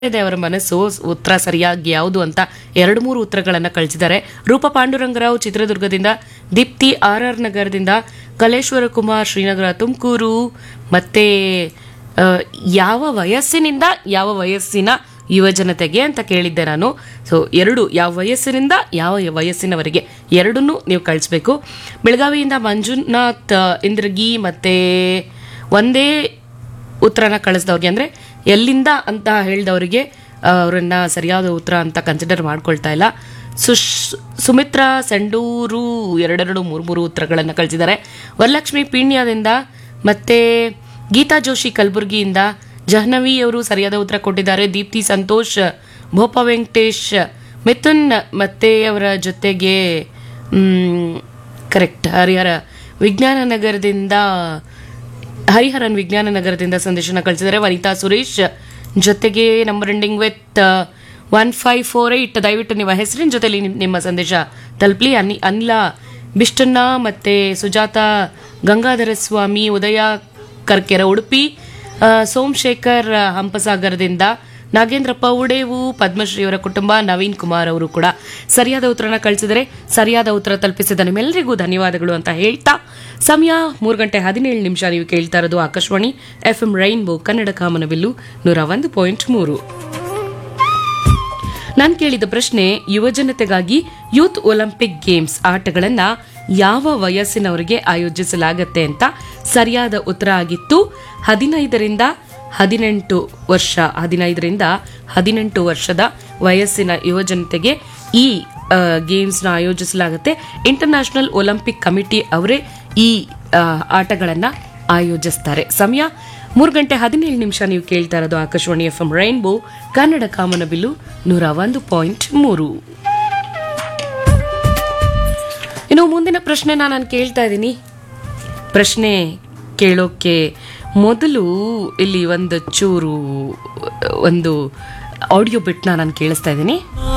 ಇದೆ ಅವರ ಮನಸ್ಸು ಉತ್ತರ ಸರಿಯಾಗಿ ಯಾವುದು ಅಂತ ಎರಡು ಮೂರು ಉತ್ತರಗಳನ್ನ ಕಳಿಸಿದ್ದಾರೆ ರೂಪ ಪಾಂಡುರಂಗರಾವ್ ಚಿತ್ರದುರ್ಗದಿಂದ ದೀಪ್ತಿ ಆರ್ ಆರ್ ನಗರದಿಂದ ಕಲೇಶ್ವರ ಕುಮಾರ್ ಶ್ರೀನಗರ ತುಮಕೂರು ಮತ್ತೆ ಆ, ಯಾವ ವಯಸ್ಸಿನಿಂದ ಯಾವ ವಯಸ್ಸಿನ ಯುವಜನತೆಗೆ ಅಂತ ಕೇಳಿದ್ದೆ ನಾನು ಸೊ ಎರಡು ಯಾವ ವಯಸ್ಸಿನಿಂದ ಯಾವ ವಯಸ್ಸಿನವರೆಗೆ ಎರಡನ್ನೂ ನೀವು ಕಳಿಸ್ಬೇಕು ಬೆಳಗಾವಿಯಿಂದ ಮಂಜುನಾಥ್ ಆ, ಇಂದ್ರಗಿ ಮತ್ತೆ ಒಂದೇ ಉತ್ತರನ ಕಳಿಸಿದವ್ರಿಗೆ ಅಂದರೆ ಎಲ್ಲಿಂದ ಅಂತ ಹೇಳಿದವರಿಗೆ ಅವರನ್ನ ಸರಿಯಾದ ಉತ್ತರ ಅಂತ ಕನ್ಸಿಡರ್ ಮಾಡ್ಕೊಳ್ತಾ ಇಲ್ಲ ಸುಶ್ ಸುಮಿತ್ರಾ ಸಂಡೂರು ಎರಡೆರಡು ಮೂರು ಮೂರು ಉತ್ತರಗಳನ್ನು ಕಳಿಸಿದ್ದಾರೆ ವರಲಕ್ಷ್ಮಿ ಪೀಣ್ಯದಿಂದ ಮತ್ತೆ ಗೀತಾ ಜೋಶಿ ಕಲಬುರಗಿಯಿಂದ ಜಹ್ನವಿ ಅವರು ಸರಿಯಾದ ಉತ್ತರ ಕೊಟ್ಟಿದ್ದಾರೆ ದೀಪ್ತಿ ಸಂತೋಷ್ ಭೋಪ ವೆಂಕಟೇಶ್ ಮಿಥುನ್ ಮತ್ತೆ ಅವರ ಜೊತೆಗೆ ಕರೆಕ್ಟ್ ಹರಿಹರ ವಿಜ್ಞಾನ ನಗರದಿಂದ ಹರಿಹರನ್ ವಿಜ್ಞಾನ ನಗರದಿಂದ ಸಂದೇಶನ ಕಳಿಸಿದರೆ ವನಿತಾ ಸುರೇಶ್ ಜೊತೆಗೆ number ending with one five four eight ದಯವಿಟ್ಟು ನಿಮ್ಮ ಹೆಸರಿನ ಜೊತೆಲಿ ನಿಮ್- ನಿಮ್ಮ ಸಂದೇಶ ತಲುಪಲಿ ಅನಿ ಅನಿಲ ಬಿಷ್ಟನ್ನ ಮತ್ತೆ ಸುಜಾತ ಗಂಗಾಧರ ಸ್ವಾಮಿ ಉದಯ ಕರ್ಕೆರ ಉಡುಪಿ ಆ, ಸೋಮಶೇಖರ್ ಆ, ಹಂಪಸಾಗರದಿಂದ ನಾಗೇಂದ್ರ ಪೌಡೇವು ಪದ್ಮಶ್ರೀ ಅವರ ಕುಟುಂಬ ನವೀನ್ ಕುಮಾರ್ ಅವರು ಕೂಡ ಸರಿಯಾದ ಉತ್ತರನ ಕಳಿಸಿದರೆ ಸರಿಯಾದ ಉತ್ತರ ತಲುಪಿಸಿದ ನಿಮ್ಮೆಲ್ಲರಿಗೂ ಧನ್ಯವಾದಗಳು ಅಂತ ಹೇಳ್ತಾ ಸಮಯ ಮೂರು ಗಂಟೆ ಹದಿನೇಳು ನಿಮಿಷ ನೀವು ಕೇಳ್ತಾ ಇರೋದು Akashvani F M rainbow Kannada ಕಾಮನಬಿಲ್ಲು ನೂರ ಒಂದು ಪಾಯಿಂಟ್ ಮೂರು ನಾನು ಕೇಳಿದ ಪ್ರಶ್ನೆ ಯುವಜನತೆಗಾಗಿ ಯೂತ್ ಒಲಿಂಪಿಕ್ ಗೇಮ್ಸ್ ಆಟಗಳನ್ನ ಯಾವ ವಯಸ್ಸಿನವರಿಗೆ ಆಯೋಜಿಸಲಾಗತ್ತೆ ಅಂತ ಸರಿಯಾದ ಉತ್ತರ ಆಗಿತ್ತು ಹದಿನೈದರಿಂದ ಹದಿನೆಂಟು ವರ್ಷ ಹದಿನೈದರಿಂದ ಹದಿನೆಂಟು ವರ್ಷದ ವಯಸ್ಸಿನ ಯುವಜನತೆಗೆ ಈ ಆ, ಗೇಮ್ಸ್ನ ಆಯೋಜಿಸಲಾಗುತ್ತೆ ಇಂಟರ್ನ್ಯಾಷನಲ್ ಒಲಿಂಪಿಕ್ ಕಮಿಟಿ ಅವರೇ ಈ ಆ, ಆಟಗಳನ್ನ ಆಯೋಜಿಸ್ತಾರೆ ಸಮಯ ಮೂರು ಗಂಟೆ ಹದಿನೇಳು ನಿಮಿಷ ನೀವು ಕೇಳ್ತಾ ಇರೋದು Akashvani F M rainbow Kannada ಕಾಮನಬಿಲ್ಲು ನೂರ ಒಂದು ಪಾಯಿಂಟ್ ಮೂರು ಇನ್ನು ಮುಂದಿನ ಪ್ರಶ್ನೆನ ನಾನು ಕೇಳ್ತಾ ಇದ್ದೀನಿ ಪ್ರಶ್ನೆ ಕೇಳೋಕೆ ಮೊದಲು ಇಲ್ಲಿ ಒಂದು ಚೂರು ಒಂದು ಆಡಿಯೋ ಬಿಟ್ನ ನಾನು ಕೇಳಿಸ್ತಾ ಇದ್ದೀನಿ